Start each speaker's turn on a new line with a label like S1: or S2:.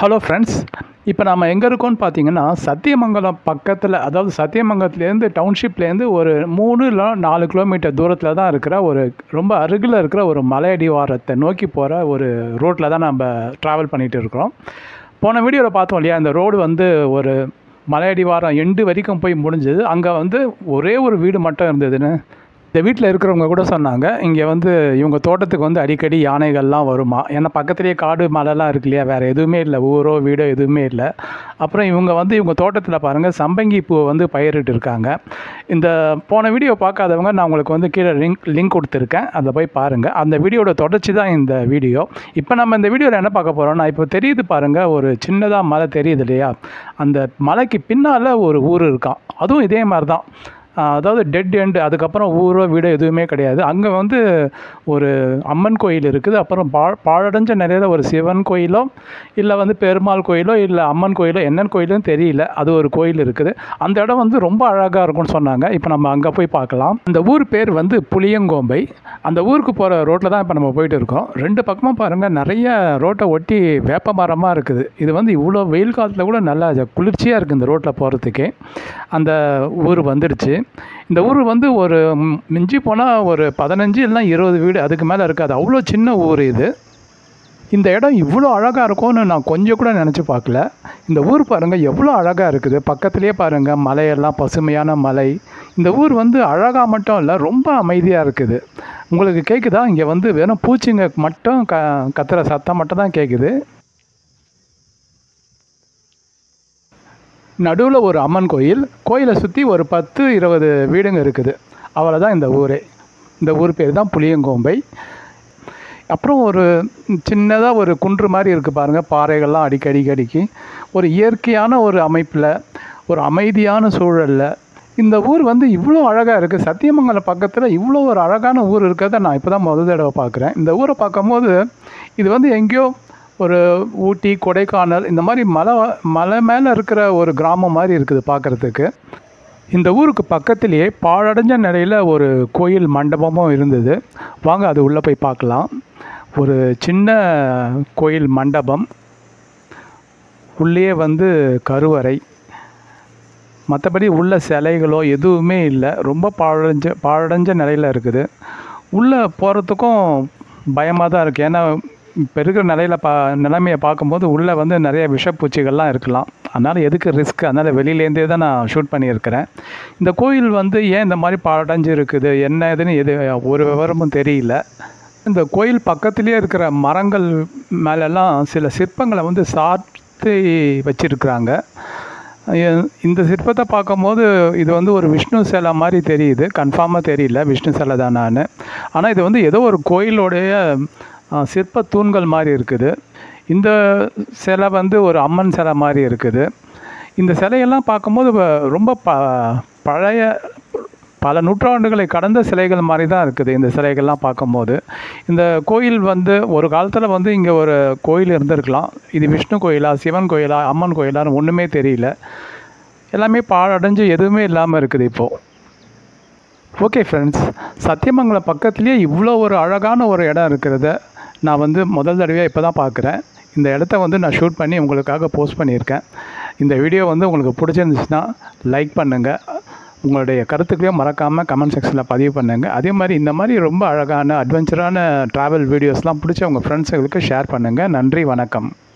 S1: hello friends இப்போ நம்ம எங்கே இருக்கோம்னு பார்த்தீங்கன்னா சத்தியமங்கலம் பக்கத்தில் அதாவது சத்தியமங்கலத்துலேருந்து டவுன்ஷிப்லேருந்து ஒரு மூணு இல்லை நாலு கிலோமீட்டர் தூரத்தில் தான் இருக்கிற ஒரு ரொம்ப அருகில் இருக்கிற ஒரு மலையடிவாரத்தை நோக்கி போகிற ஒரு ரோட்டில் தான் நம்ம ட்ராவல் பண்ணிகிட்டு இருக்கிறோம் போன வீடியோவில் பார்த்தோம் இல்லையா இந்த ரோடு வந்து ஒரு மலையடிவாரம் எண்டு வரைக்கும் போய் முடிஞ்சது அங்கே வந்து ஒரே ஒரு வீடு மட்டும் இருந்ததுன்னு இந்த வீட்டில் இருக்கிறவங்க கூட சொன்னாங்க இங்கே வந்து இவங்க தோட்டத்துக்கு வந்து அடிக்கடி யானைகள்லாம் வருமா ஏன்னா பக்கத்துலேயே காடு மலைலாம் இருக்கு இல்லையா வேறு எதுவுமே இல்லை ஊரோ வீடோ எதுவுமே இல்லை அப்புறம் இவங்க வந்து இவங்க தோட்டத்தில் பாருங்கள் சம்பங்கி பூவை வந்து பயிரிட்டு இருக்காங்க இந்த போன வீடியோ பார்க்காதவங்க நான் உங்களுக்கு வந்து கீழே லிங்க் லிங்க் கொடுத்துருக்கேன் அதை போய் பாருங்கள் அந்த வீடியோட தொடர்ச்சி தான் இந்த வீடியோ இப்போ நம்ம இந்த வீடியோவில் என்ன பார்க்க போகிறோம்னா இப்போ தெரியுது பாருங்கள் ஒரு சின்னதாக மலை தெரியுது இல்லையா அந்த மலைக்கு பின்னால் ஒரு ஊர் இருக்கான் அதுவும் இதே மாதிரி தான் ஆஹ் அதாவது டெட் எண்டு அதுக்கப்புறம் ஊரோ வீடோ எதுவுமே கிடையாது அங்கே வந்து ஒரு அம்மன் கோயில் இருக்குது அப்புறம் பா பாழடைஞ்ச நிலையில் ஒரு சிவன் கோயிலோ இல்லை வந்து பெருமாள் கோயிலோ இல்லை அம்மன் கோயிலோ என்னென்னு கோயிலும் தெரியல அது ஒரு கோயில் இருக்குது அந்த இடம் வந்து ரொம்ப அழகாக இருக்கும்னு சொன்னாங்க இப்போ நம்ம அங்கே போய் பார்க்கலாம் அந்த ஊர் பேர் வந்து புளியங்கோம்பை அந்த ஊருக்கு போகிற ரோட்டில் தான் இப்போ நம்ம போயிட்டு இருக்கோம் ரெண்டு பக்கமாக பாருங்கள் நிறைய ரோட்டை ஒட்டி வேப்ப மரமாக இருக்குது இது வந்து இவ்வளோ வெயில் காலத்தில் கூட நல்லா குளிர்ச்சியாக இருக்குது இந்த ரோட்டில் போகிறதுக்கே அந்த ஊர் வந்துடுச்சு இந்த ஊர் வந்து ஒரு ம், மிஞ்சி போனால் ஒரு பதினஞ்சு இல்லைனா இருபது வீடு அதுக்கு மேலே இருக்காது அவ்வளோ சின்ன ஊர் இது இந்த இடம் இவ்வளோ அழகாக இருக்கும்னு நான் கொஞ்சம் கூட நினச்சி பார்க்கல இந்த ஊர் பாருங்கள் எவ்வளோ அழகாக இருக்குது பக்கத்துலேயே பாருங்கள் மலையெல்லாம் பசுமையான மலை இந்த ஊர் வந்து அழகாக மட்டும் இல்லை ரொம்ப அமைதியாக இருக்குது உங்களுக்கு கேட்குதா இங்கே வந்து வெறும் பூச்சிங்க மட்டும் க கத்துற சத்தம் மட்டும் தான் கேட்குது நடுவில் ஒரு அம்மன் கோயில் கோயிலை சுற்றி ஒரு பத்து இருபது வீடுங்க இருக்குது அவ்வளோதான் இந்த ஊரே இந்த ஊர் பேர் தான் புளியங்கோம்பை அப்புறம் ஒரு சின்னதாக ஒரு குன்று மாதிரி இருக்குது பாருங்கள் பாறைகள்லாம் அடிக்கடி அடிக்கி ஒரு இயற்கையான ஒரு அமைப்பில் ஒரு அமைதியான சூழலில் இந்த ஊர் வந்து இவ்வளோ அழகாக இருக்குது சத்தியமங்கலம் பக்கத்தில் இவ்வளோ ஒரு அழகான ஊர் இருக்கிறத நான் இப்போ தான் முதல் தடவை பார்க்குறேன் இந்த ஊரை பார்க்கும்போது இது வந்து எங்கேயோ ஒரு ஊட்டி கொடைக்கானல் இந்த மாதிரி மலை மலை மேலே இருக்கிற ஒரு கிராமம் மாதிரி இருக்குது பார்க்குறதுக்கு இந்த ஊருக்கு பக்கத்திலேயே பாழடைஞ்ச நிலையில் ஒரு கோயில் மண்டபமும் இருந்தது வாங்க அது உள்ளே போய் பார்க்கலாம் ஒரு சின்ன கோயில் மண்டபம் உள்ளே வந்து கருவறை மற்றபடி உள்ள சிலைகளோ எதுவுமே இல்லை ரொம்ப பாழடைஞ்ச பாழடைஞ்ச நிலையில் இருக்குது உள்ளே போகிறதுக்கும் பயமாக தான் இருக்குது ஏன்னா இப்போ இருக்கிற நிலையில் பா நிலைமையை பார்க்கும்போது உள்ளே வந்து நிறைய விஷப்பூச்சிகள்லாம் இருக்கலாம் அதனால் எதுக்கு ரிஸ்க் அதனால் வெளியிலேருந்தே தான் நான் ஷூட் பண்ணியிருக்கிறேன் இந்த கோயில் வந்து ஏன் இந்த மாதிரி பாழடைஞ்சு இருக்குது என்ன ஏதுன்னு எது ஒரு விவரமும் தெரியல இந்த கோயில் பக்கத்துலேயே இருக்கிற மரங்கள் மேலெல்லாம் சில சிற்பங்களை வந்து சாத்தி வச்சிருக்கிறாங்க எ- இந்த சிற்பத்தை பார்க்கும்போது இது வந்து ஒரு விஷ்ணு சிலை மாதிரி தெரியுது கன்ஃபார்மாக தெரியல விஷ்ணு சிலை தானான்னு ஆனால் இது வந்து ஏதோ ஒரு கோயிலோடைய ஆ, சிற்ப தூண்கள் மாதிரி இருக்குது இந்த சிலை வந்து ஒரு அம்மன் சிலை மாதிரி இருக்குது இந்த சிலையெல்லாம் பார்க்கும்போது வ- ரொம்ப ப பழைய பல நூற்றாண்டுகளை கடந்த சிலைகள் மாதிரி தான் இருக்குது இந்த சிலைகள்லாம் பார்க்கும்போது இந்த கோயில் வந்து ஒரு காலத்தில் வந்து இங்கே ஒரு கோயில் இருந்திருக்கலாம் இது விஷ்ணு கோயிலா சிவன் கோயிலா அம்மன் கோயிலான்னு ஒன்றுமே தெரியல எல்லாமே பாழடைஞ்சு எதுவுமே இல்லாமல் இருக்குது இப்போது ஓகே ஃப்ரெண்ட்ஸ் சத்தியமங்கலம் பக்கத்துலேயே இவ்வளோ ஒரு அழகான ஒரு இடம் இருக்கிறத நான் வந்து முதல் தடவையாக இப்போ தான் பார்க்குறேன் இந்த இடத்த வந்து நான் ஷூட் பண்ணி உங்களுக்காக போஸ்ட் பண்ணியிருக்கேன் இந்த வீடியோ வந்து உங்களுக்கு பிடிச்சிருந்துச்சுன்னா லைக் பண்ணுங்கள் உங்களுடைய கருத்துக்களையும் மறக்காமல் கமெண்ட் செக்ஷனில் பதிவு பண்ணுங்கள் அதே மாதிரி இந்த மாதிரி ரொம்ப அழகான அட்வென்ச்சரான ட்ராவல் வீடியோஸ்லாம் பிடிச்ச உங்கள் ஃப்ரெண்ட்ஸுங்களுக்கு ஷேர் பண்ணுங்கள் நன்றி வணக்கம்